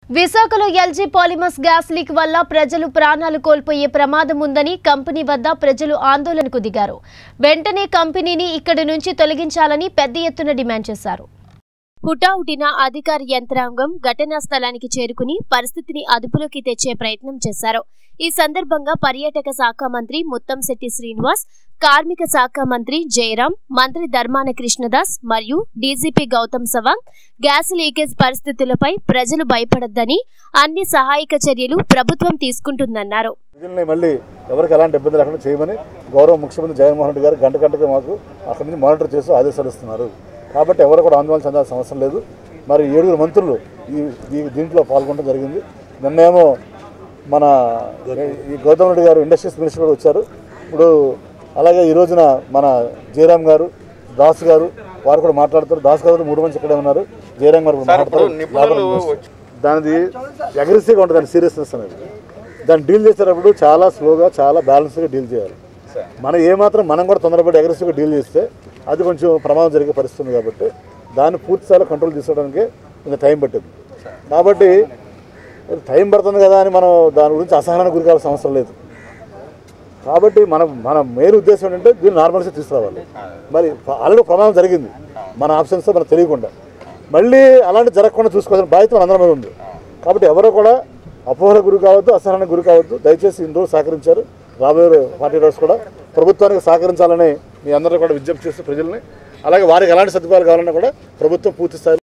విశాఖలో LG polymers gas leak వల్ల ప్రజలు ప్రాణాలు కోల్పోయే ప్రమాదం ఉందని కంపెనీ వద్ద ప్రజలు ఆందోళనకు దిగారు వెంటనే కంపెనీని ఇక్కడి నుంచి తొలగించాలని పెద్ద ఎత్తున డిమాండ్ చేశారు హుటాహుటిన అధికార యంత్రాంగం ఘటనా స్థలానికి చేరుకుని పరిస్థితిని అదుపులోకి తెచ్చే ప్రయత్నం చేశారు ఈ సందర్భంగా పర్యాటక శాఖ మంత్రి ముత్తంశెట్టి శ్రీనివాస్ కార్మిక శాఖ మంత్రి జయరాం మంత్రి ధర్మాన కృష్ణదాస్ మరియు DGP Gautam Sawang gas leakage పరిస్థితులపై ప్రజలు భయపడొద్దని అన్ని సహాయక చర్యలు ప్రభుత్వం తీసుకుంటుందన్నారు ప్రజల్ని మళ్ళీ ఎవరికి ఎలాంటి ఇబ్బంది లేకుండా చేయమని గౌరవ ముఖ్యమంత్రి జగన్మోహన్ రెడ్డి గారు గంట గంటకి మాకు అక్కడి నుంచి మానిటర్ చేస్తూ ఆదేశాలు ఇస్తున్నారు కాబట్టి ఎవరు కూడా ఆందోళన చెందాల్సిన అవసరం లేదు మరి ఏడుగురు మంత్రులు ఈ ఈ దీంట్లో పాల్గొనడం జరిగింది నిన్నేమో మన ఈ గౌతమ్ రెడ్డి గారు ఇండస్ట్రీస్ మినిస్టర్ కూడా వచ్చారు ఇప్పుడు అలాగే ఈ రోజున మన జయరామ్ గారు దాస్ గారు వారు కూడా మాట్లాడుతారు దాస్ గారు మూడు మంది ఇక్కడే ఉన్నారు జయరామ్ గారు కూడా మాట్లాడతారు లేబర్ దానిది అగ్రెసివ్గా ఉంటుంది దాని సీరియస్నెస్ అనేది దాన్ని డీల్ చేసేటప్పుడు చాలా స్లోగా చాలా బ్యాలెన్స్గా డీల్ చేయాలి మనం ఏమాత్రం మనం కూడా తొందరపడి అగ్రెసివ్గా డీల్ చేస్తే అది కొంచెం ప్రమాదం జరిగే పరిస్థితి ఉంది కాబట్టి దాన్ని పూర్తి స్థాయిలో కంట్రోల్ తీసుకోవడానికి ఇంత టైం పట్టింది కాబట్టి టైం పడుతుంది కదా అని మనం దాని గురించి అసహనానికి గురి కావాల్సిన అవసరం లేదు కాబట్టి మనం మన మెయిన్ ఉద్దేశం ఏంటంటే దీన్ని నార్మల్సీ తీసుకురావాలి మరి ఆల్రెడీ ప్రమాదం జరిగింది మన ఆప్షన్స్ మనకు తెలియకుండా మళ్ళీ అలాంటి జరగకుండా చూసుకోవాల్సిన బాధ్యత మన అందరి మీద ఉంది కాబట్టి ఎవరో కూడా అపోహలకు గురి కావద్దు అసహనానికి గురి కావద్దు దయచేసి ఇన్ని రోజులు సహకరించారు రాబోయే ఫార్టీ డేస్ కూడా ప్రభుత్వానికి సహకరించాలని మీ అందరూ కూడా విజ్ఞప్తి చేస్తూ ప్రజల్ని అలాగే వారికి ఎలాంటి సదుపాయాలు కావాలన్నా కూడా ప్రభుత్వం పూర్తి స్థాయిలో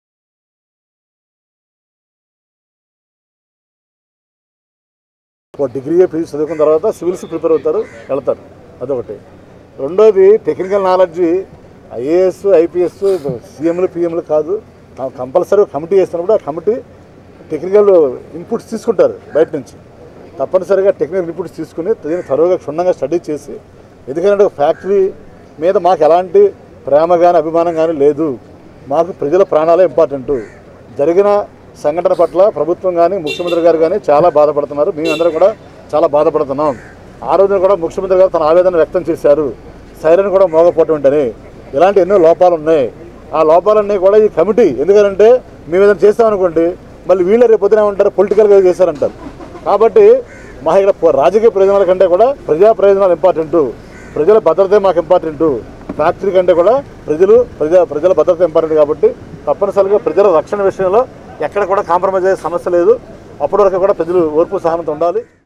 ఒక డిగ్రీ పీజీ చదువుకున్న తర్వాత సివిల్స్ ప్రిపేర్ అవుతారు వెళ్తారు అదొకటి రెండోది టెక్నికల్ నాలెడ్జ్ ఐఏఎస్ ఐపీఎస్ సీఎంలు పిఎంలు కాదు కంపల్సరీ కమిటీ వేసినప్పుడు ఆ కమిటీ టెక్నికల్ ఇన్పుట్స్ తీసుకుంటారు బయట నుంచి తప్పనిసరిగా టెక్నికల్ ఇన్పుట్స్ తీసుకుని దీన్ని త్వరగా క్షుణ్ణంగా స్టడీ చేసి ఎందుకంటే ఒక ఫ్యాక్టరీ మీద మాకు ఎలాంటి ప్రేమ కానీ అభిమానం కానీ లేదు మాకు ప్రజల ప్రాణాలే ఇంపార్టెంట్ జరిగిన సంఘటన పట్ల ప్రభుత్వం కానీ ముఖ్యమంత్రి గారు కానీ చాలా బాధపడుతున్నారు మేమందరం కూడా చాలా బాధపడుతున్నాం ఆ రోజున కూడా ముఖ్యమంత్రి గారు తన ఆవేదన వ్యక్తం చేశారు సైరన్ కూడా మోగపోవటం ఏంటని ఇలాంటి ఎన్నో లోపాలు ఉన్నాయి ఆ లోపాలన్నీ కూడా ఈ కమిటీ ఎందుకంటే మేము ఏదైనా చేస్తామనుకోండి మళ్ళీ వీళ్ళే రేపు పొద్దున ఉంటారు పొలిటికల్గా చేశారంటారు కాబట్టి మా ఇక్కడ పో- రాజకీయ ప్రయోజనాల కంటే కూడా ప్రజా ప్రయోజనాలు ఇంపార్టెంట్ ప్రజల భద్రతే మాకు ఇంపార్టెంట్ ఫ్యాక్టరీ కంటే కూడా ప్రజలు ప్రజా ప్రజల భద్రత ఇంపార్టెంట్ కాబట్టి తప్పనిసరిగా ప్రజల రక్షణ విషయంలో ఎక్కడ కూడా కాంప్రమైజ్ అయ్యే సమస్య లేదు అప్పటి వరకు కూడా ప్రజలు ఓర్పు సహనంతో ఉండాలి